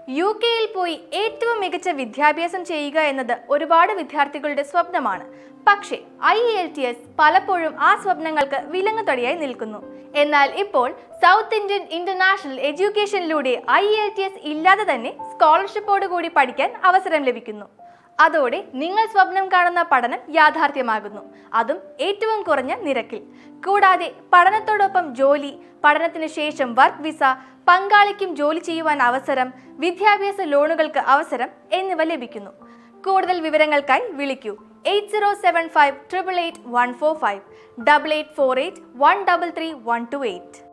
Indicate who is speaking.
Speaker 1: U കെയിൽ പോയി ഏറ്റവും മികച്ച വിദ്യാഭ്യാസം ചെയ്യുക എന്നത് ഒരുപാട് വിദ്യാർത്ഥികളുടെ സ്വപ്നമാണ് പക്ഷേ ഐ എൽ ടി എസ് പലപ്പോഴും ആ സ്വപ്നങ്ങൾക്ക് വിലങ്ങുതടിയായി നിൽക്കുന്നു എന്നാൽ ഇപ്പോൾ സൗത്ത് ഇന്ത്യൻ ഇന്റർനാഷണൽ എഡ്യൂക്കേഷനിലൂടെ ഐ എൽ ടി എസ് ഇല്ലാതെ തന്നെ സ്കോളർഷിപ്പോട് കൂടി പഠിക്കാൻ അവസരം ലഭിക്കുന്നു അതോടെ നിങ്ങൾ സ്വപ്നം കാണുന്ന പഠനം യാഥാർത്ഥ്യമാകുന്നു അതും ഏറ്റവും കുറഞ്ഞ നിരക്കിൽ കൂടാതെ പഠനത്തോടൊപ്പം ജോലി പഠനത്തിന് ശേഷം വർക്ക് വിസ പങ്കാളിക്കും ജോലി ചെയ്യുവാൻ അവസരം വിദ്യാഭ്യാസ ലോണുകൾക്ക് അവസരം എന്നിവ ലഭിക്കുന്നു കൂടുതൽ വിവരങ്ങൾക്കായി വിളിക്കൂ eight zero seven five triple eight one four five double eight four eight one double three one two eight